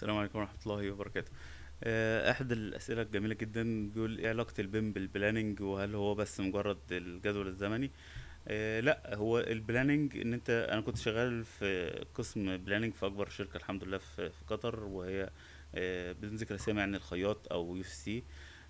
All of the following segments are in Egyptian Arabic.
السلام عليكم ورحمة الله وبركاته آه، أحد الأسئلة الجميلة جدا بيقول إيه علاقة البيم بالبلاننج وهل هو بس مجرد الجدول الزمني آه، لا هو البلاننج إن أنت أنا كنت شغال في قسم بلاننج في أكبر شركة الحمد لله في في قطر وهي آه، بدون ذكر اسامي يعني الخياط أو يو سي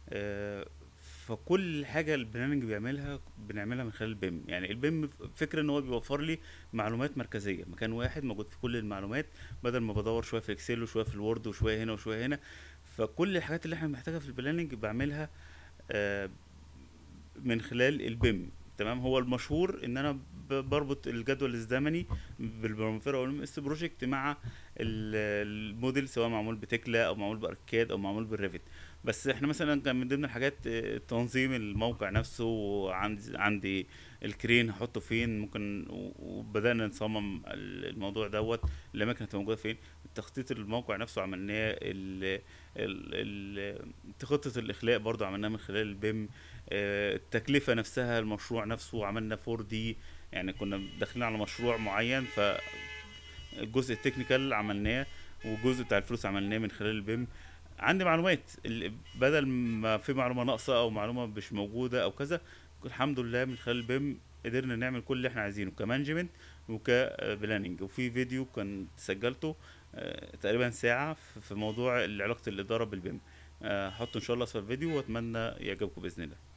فكل حاجة البلاننج بيعملها بنعملها من خلال البيم يعني البيم فكرة ان هو بيوفر لي معلومات مركزية مكان واحد موجود في كل المعلومات بدل ما بدور شوية في اكسل وشوية في الوورد وشوية هنا وشوية هنا فكل الحاجات اللي احنا محتاجها في البلاننج بعملها آه، من خلال البيم تمام هو المشهور ان انا ب- بربط الجدول الزمني بالبرمفيرا او الام اس بروجكت مع ال- الموديل سواء معمول بتكلا او معمول باركاد او معمول بالريفت بس احنا مثلا كان من ضمن الحاجات آه، تنظيم الموقع نفسه عندي عندي الكرين هحطه فين ممكن و- وبدأنا نصمم ال- الموضوع دوت الاماكن هتبقى موجوده فين تخطيط الموقع نفسه عملناه ال ال ال خطة الإخلاء برضو عملناها من خلال البيم آه، التكلفة نفسها المشروع نفسه عملنا 4 دي يعني كنا داخلين على مشروع معين فالجزء التكنيكال عملناه والجزء بتاع الفلوس عملناه من خلال البيم عندي معلومات ال- بدل ما في معلومة ناقصة أو معلومة مش موجودة أو كذا الحمد لله من خلال البيم قدرنا نعمل كل اللي احنا عايزينه كمانجمنت وكبلاننج وفي فيديو كان سجلته آه، تقريبا ساعة في في موضوع علاقة الإدارة بالبيم آه، هحطه إن شاء الله في الفيديو وأتمنى يعجبكم بإذن الله